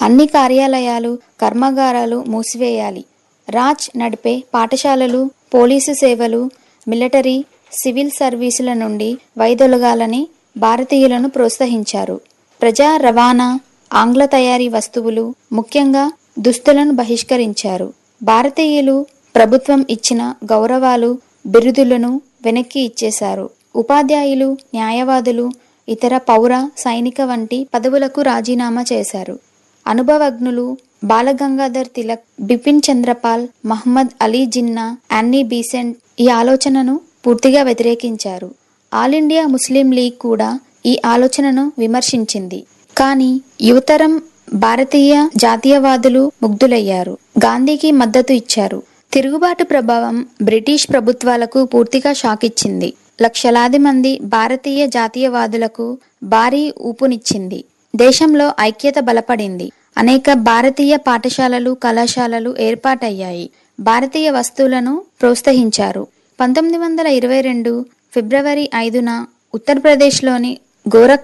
అన్ని కార్యాలయాలు కర్మాగారాలు మూసివేయాలి రాజ్ నడిపే పాఠశాలలు పోలీసు సేవలు మిలిటరీ సివిల్ సర్వీసుల నుండి వైదొలగాలని భారతీయులను ప్రోత్సహించారు ప్రజా రవాణా ఆంగ్ల తయారీ వస్తువులు ముఖ్యంగా దుస్తులను బహిష్కరించారు భారతీయులు ప్రభుత్వం ఇచ్చిన గౌరవాలు బిరుదులను వెనక్కి ఇచ్చేశారు ఉపాధ్యాయులు న్యాయవాదులు ఇతర పౌర సైనిక వంటి పదవులకు రాజీనామా చేశారు అనుభవజ్ఞులు బాలగంగాధర్ తిలక్ బిపిన్ చంద్రపాల్ మహమ్మద్ అలీ జిన్నా యాన్నీ బీసెంట్ ఈ ఆలోచనను పూర్తిగా వ్యతిరేకించారు ఆల్ ఇండియా ముస్లిం లీగ్ కూడా ఈ ఆలోచనను విమర్శించింది కానీ యువతరం భారతీయ జాతీయవాదులు ముగ్ధులయ్యారు గాంధీకి మద్దతు ఇచ్చారు తిరుగుబాటు ప్రభావం బ్రిటిష్ ప్రభుత్వాలకు పూర్తిగా షాక్ ఇచ్చింది లక్షలాది మంది భారతీయ జాతీయవాదులకు భారీ ఊపునిచ్చింది దేశంలో ఐక్యత బలపడింది అనేక భారతీయ పాఠశాలలు కళాశాలలు ఏర్పాటయ్యాయి భారతీయ వస్తువులను ప్రోత్సహించారు పంతొమ్మిది వందల ఇరవై రెండు ఫిబ్రవరి ఐదున ఉత్తరప్రదేశ్లోని గోరఖ్